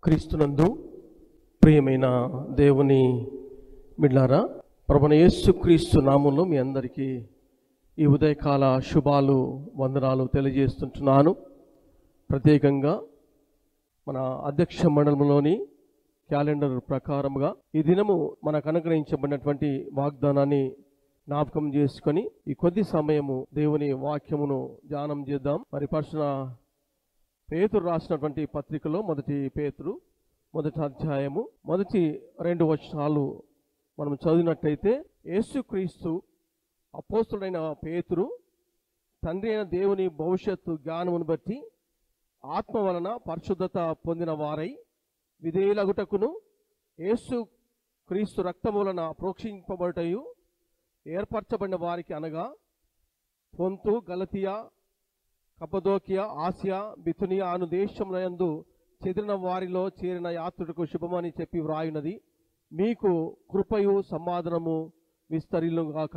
క్రీస్తునందు ప్రియమైన దేవుని బిడ్లారా ప్రభున యేసు క్రీస్తు నామంలో మీ అందరికీ ఈ ఉదయకాల శుభాలు వందనాలు తెలియజేస్తుంటున్నాను ప్రత్యేకంగా మన అధ్యక్ష మండలంలోని క్యాలెండర్ ప్రకారముగా ఈ దినము మనకు అనుగ్రహించబడినటువంటి వాగ్దానాన్ని జ్ఞాపకం చేసుకొని ఈ కొద్ది సమయము దేవుని వాక్యమును ధ్యానం చేద్దాం మరి పర్సన పేతురు రాసినటువంటి పత్రికలో మొదటి పేతురు మొదటి అధ్యాయము మొదటి రెండు వచనాలు మనం చదివినట్టయితే యేసుక్రీస్తు అపోస్తుడైన పేతురు తండ్రి అయిన దేవుని భవిష్యత్తు జ్ఞానమును బట్టి ఆత్మ వలన పరిశుద్ధత పొందిన వారై విధేయులగుటకును యేసు క్రీస్తు రక్తము వలన ప్రోక్షింపబడటయు ఏర్పరచబడిన వారికి అనగా పొంతు గలతియా కపదోకియా ఆసియా బిథునియా అను దేశములందు చెదిరిన వారిలో చేరిన యాత్రుడికి శుభమని చెప్పి వ్రాయున్నది మీకు కృపయు సమాధానము విస్తరిల్లుగాక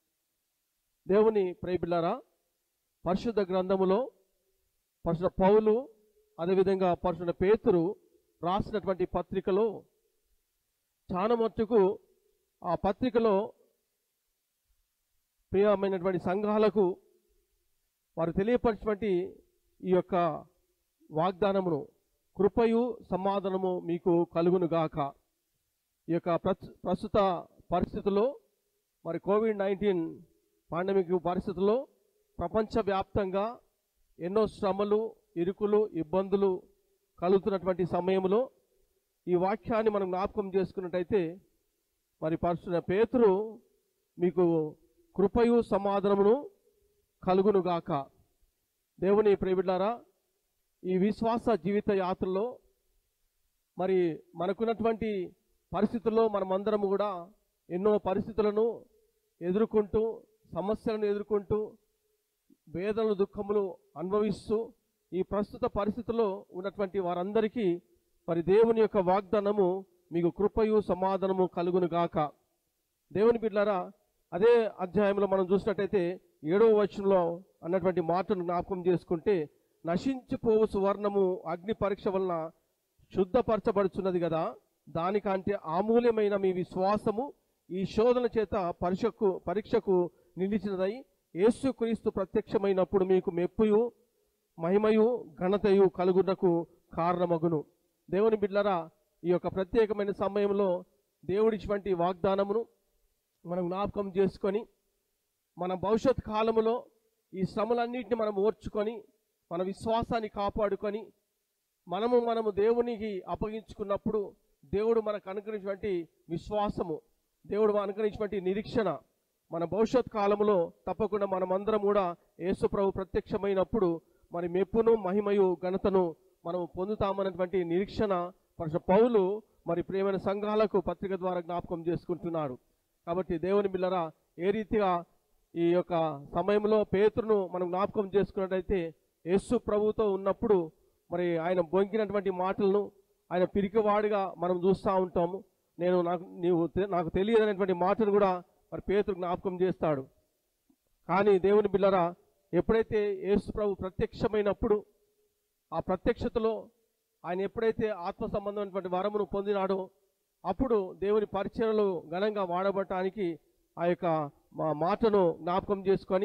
దేవుని ప్రేమిలారా పరిశుద్ధ గ్రంథములో పరిశుద్ధ పౌలు అదేవిధంగా పరిశుద్ధ పేతురు రాసినటువంటి పత్రికలో చాలా మట్టుకు ఆ పత్రికలో ప్రియమైనటువంటి సంఘాలకు వారు తెలియపరిచినటువంటి ఈ యొక్క వాగ్దానమును కృపయు సమాధానము మీకు కలుగునుగాక ఈ యొక్క ప్రస్- ప్రస్తుత పరిస్థితుల్లో మరి కోవిడ్ నైన్టీన్ పాండమిక్ పరిస్థితుల్లో ప్రపంచవ్యాప్తంగా ఎన్నో శ్రమలు ఇరుకులు ఇబ్బందులు కలుగుతున్నటువంటి సమయంలో ఈ వాక్యాన్ని మనం జ్ఞాపకం చేసుకున్నట్టయితే మరి పరిశుద్ధ పేతురు మీకు కృపయు సమాధానమును కలుగునుగాక దేవుని ప్రేమిళ్ళారా ఈ విశ్వాస జీవిత యాత్రలో మరి మనకున్నటువంటి పరిస్థితుల్లో మనమందరం కూడా ఎన్నో పరిస్థితులను ఎదుర్కొంటూ సమస్యలను ఎదుర్కొంటూ వేదనలు దుఃఖములు అనుభవిస్తూ ఈ ప్రస్తుత పరిస్థితుల్లో ఉన్నటువంటి వారందరికీ మరి దేవుని యొక్క వాగ్దానము మీకు కృపయు సమాధానము కలుగునుగాక దేవుని బిడ్డారా అదే అధ్యాయంలో మనం చూసినట్టయితే ఏడవ వచనంలో అన్నటువంటి మాటను జ్ఞాపకం చేసుకుంటే నశించిపోవు సువర్ణము అగ్ని పరీక్ష వలన శుద్ధపరచబడుచున్నది కదా దానికంటే ఆమూల్యమైన మీ విశ్వాసము ఈ శోధన చేత పరీక్షకు పరీక్షకు నిలిచినదై యేసుక్రీస్తు ప్రత్యక్షమైనప్పుడు మీకు మెప్పుయు మహిమయు ఘనతయు కలుగునకు కారణమగును దేవుని బిడ్లరా ఈ యొక్క ప్రత్యేకమైన సమయంలో దేవుడిచ్చినటువంటి వాగ్దానమును మనం జ్ఞాపకం చేసుకొని మన భవిష్యత్ కాలములో ఈ శ్రమలన్నింటిని మనం ఓర్చుకొని మన విశ్వాసాన్ని కాపాడుకొని మనము మనము దేవునికి అప్పగించుకున్నప్పుడు దేవుడు మనకు అనుగ్రహించినటువంటి విశ్వాసము దేవుడు మనకు అనుగ్రహించినటువంటి నిరీక్షణ మన భవిష్యత్ కాలములో తప్పకుండా మనమందరం కూడా యేసు ప్రభు ప్రత్యక్షమైనప్పుడు మరి మెప్పును మహిమయు ఘనతను మనం పొందుతామన్నటువంటి నిరీక్షణ పరిశ పౌలు మరి ప్రియమైన సంఘాలకు పత్రిక ద్వారా జ్ఞాపకం చేసుకుంటున్నాడు కాబట్టి దేవుని బిల్లరా ఏ రీతిగా ఈ యొక్క సమయంలో పేతురును మనం జ్ఞాపకం చేసుకున్నట్టయితే యేసు ప్రభుతో ఉన్నప్పుడు మరి ఆయన బొంకినటువంటి మాటలను ఆయన పిరికివాడిగా మనం చూస్తూ ఉంటాము నేను నాకు నీవు తె- నాకు తెలియదనేటువంటి మాటను కూడా మరి పేతురు జ్ఞాపకం చేస్తాడు కానీ దేవుని బిల్లరా ఎప్పుడైతే యేసు ప్రభు ప్రత్యక్షమైనప్పుడు ఆ ప్రత్యక్షతలో ఆయన ఎప్పుడైతే ఆత్మ సంబంధమైనటువంటి వరమును పొందినాడో అప్పుడు దేవుని పరిచయలు ఘనంగా వాడబడటానికి ఆ యొక్క మా మాటను జ్ఞాపకం చేసుకొని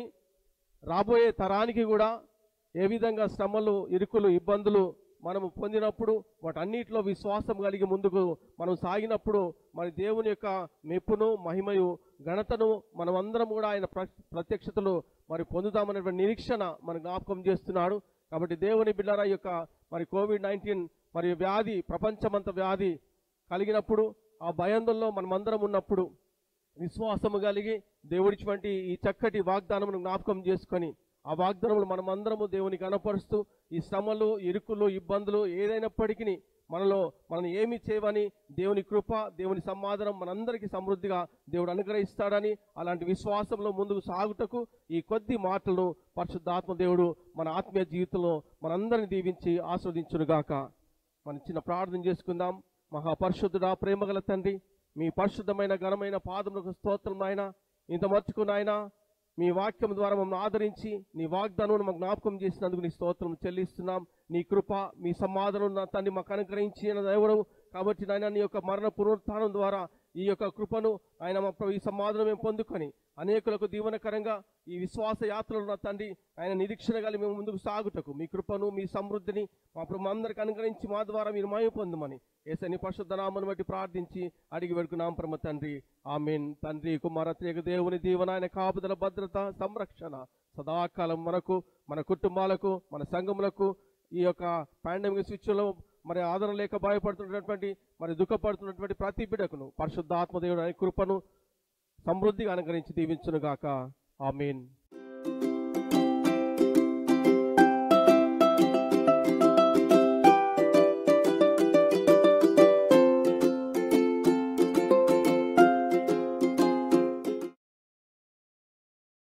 రాబోయే తరానికి కూడా ఏ విధంగా శ్రమలు ఇరుకులు ఇబ్బందులు మనము పొందినప్పుడు వాటన్నిటిలో విశ్వాసం కలిగి ముందుకు మనం సాగినప్పుడు మరి దేవుని యొక్క మెప్పును మహిమయు ఘనతను మనమందరం కూడా ఆయన ప్ర- ప్రత్యక్షతలు మరి పొందుతామనేటువంటి నిరీక్షణ మన జ్ఞాపకం చేస్తున్నాడు కాబట్టి దేవుని బిడ్డల యొక్క మరి కోవిడ్ నైన్టీన్ మరి వ్యాధి ప్రపంచమంత వ్యాధి కలిగినప్పుడు ఆ భయందుల్లో మనమందరం ఉన్నప్పుడు విశ్వాసము కలిగి దేవుడిటువంటి ఈ చక్కటి వాగ్దానమును జ్ఞాపకం చేసుకొని ఆ వాగ్దానములు మనమందరము దేవుని కనపరుస్తూ ఈ శ్రమలు ఇరుకులు ఇబ్బందులు ఏదైనప్పటికీ మనలో మనం ఏమి చేయవని దేవుని కృప దేవుని సమాధానం మనందరికీ సమృద్ధిగా దేవుడు అనుగ్రహిస్తాడని అలాంటి విశ్వాసంలో ముందుకు సాగుటకు ఈ కొద్ది మాటలను పరిశుద్ధాత్మ దేవుడు మన ఆత్మీయ జీవితంలో మనందరిని దీవించి ఆస్వాదించునుగాక మనం చిన్న ప్రార్థన చేసుకుందాం మహాపరిశుద్ధుడా ప్రేమగల తండ్రి మీ పరిశుద్ధమైన ఘనమైన పాదములకు స్తోత్రం నాయన ఇంత మర్చుకు నాయన మీ వాక్యం ద్వారా మమ్మల్ని ఆదరించి నీ వాగ్దానం మాకు జ్ఞాపకం చేసినందుకు నీ స్తోత్రం చెల్లిస్తున్నాం నీ కృప మీ సమాధానం నా తండ్రి మాకు అనుగ్రహించిన దేవుడు కాబట్టి నాయన నీ యొక్క మరణ పునరుత్థానం ద్వారా ఈ యొక్క కృపను ఆయన మా ప్రభు ఈ సమాధానం మేము పొందుకొని అనేకులకు దీవనకరంగా ఈ విశ్వాస యాత్రలో నా తండ్రి ఆయన నిరీక్షణ కలిగి మేము ముందుకు సాగుటకు మీ కృపను మీ సమృద్ధిని మా ప్రభు అందరికి అనుగ్రహించి మా ద్వారా మీరు మాయం పొందమని ఏసని పరిశుద్ధ నామను బట్టి ప్రార్థించి అడిగి పెడుకున్నాం ప్రమ తండ్రి ఆమెన్ తండ్రి కుమార త్రేగ దేవుని దీవన ఆయన కాపుదల భద్రత సంరక్షణ సదాకాలం మనకు మన కుటుంబాలకు మన సంఘములకు ఈ యొక్క పాండమిక్ స్విచ్లో మరి ఆదరణ లేక భయపడుతున్నటువంటి మరి దుఃఖపడుతున్నటువంటి ప్రతి బిడకును పరిశుద్ధ ఆత్మదేవుడు అనే కృపను సమృద్ధిగా అనుగ్రహించి దీవించును గాక ఆమెన్